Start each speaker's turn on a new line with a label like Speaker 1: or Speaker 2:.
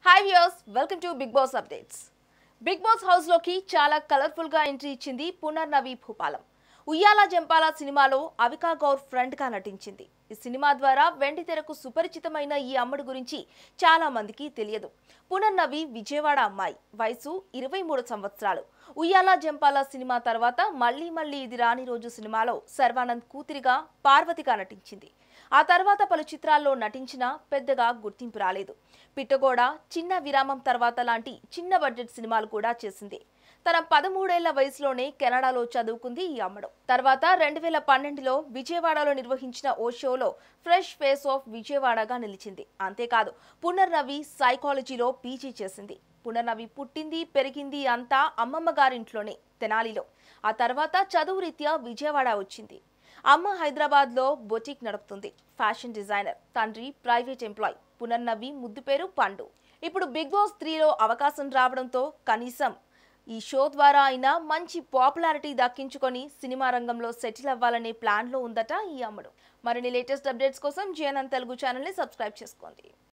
Speaker 1: hi viewers welcome to Bigg Boss updates Bigg Boss హౌస్లోకి చాలా కలర్ఫుల్గా ఎంట్రీ ఇచ్చింది పునర్నవి భూపాలం ఉయ్యాల జంపాల సినిమాలో అవికా గౌర్ ఫ్రంట్గా నటించింది ఈ సినిమా ద్వారా వెండి తెరకు సుపరిచితమైన ఈ అమ్మడు గురించి చాలా మందికి తెలియదు పునర్నవి విజయవాడ అమ్మాయి వయసు ఇరవై మూడు సంవత్సరాలు ఉయ్యాల జంపాల సినిమా తర్వాత మళ్ళీ మళ్ళీ ఇది రాని రోజు సినిమాలో సర్వానంద్ కూతురిగా పార్వతిగా నటించింది ఆ తర్వాత పలు చిత్రాల్లో నటించినా పెద్దగా గుర్తింపు రాలేదు పిట్టగోడ చిన్న విరామం తర్వాత లాంటి చిన్న బడ్జెట్ సినిమాలు కూడా చేసింది తన పదమూడేళ్ల వయసులోనే కెనడాలో చదువుకుంది ఈ అమ్మడు తర్వాత రెండు వేల పన్నెండులో విజయవాడలో నిర్వహించిన ఓ షోలో ఫ్రెష్ ఫేస్ ఆఫ్ విజయవాడగా నిలిచింది అంతేకాదు పునర్నవి సైకాలజీలో పీజీ చేసింది పునర్నవి పుట్టింది పెరిగింది అంతా అమ్మమ్మ గారింట్లోనే తెనాలిలో ఆ తర్వాత చదువు రీత్యా విజయవాడ వచ్చింది అమ్మ హైదరాబాద్ లో బొటిక్ నడుపుతుంది ఫ్యాషన్ డిజైనర్ తండ్రి ప్రైవేట్ ఎంప్లాయ్ పునర్నవి ముద్దు పేరు పండు ఇప్పుడు బిగ్ బాస్ త్రీలో అవకాశం రావడంతో కనీసం ఈ షో ద్వారా అయినా మంచి పాపులారిటీ దక్కించుకొని సినిమా రంగంలో సెటిల్ అవ్వాలనే ప్లాన్లో ఉందట ఈ అమ్మడు మరిన్ని లేటెస్ట్ అప్డేట్స్ కోసం జేఎన్ఎన్ తెలుగు ఛానల్ని సబ్స్క్రైబ్ చేసుకోండి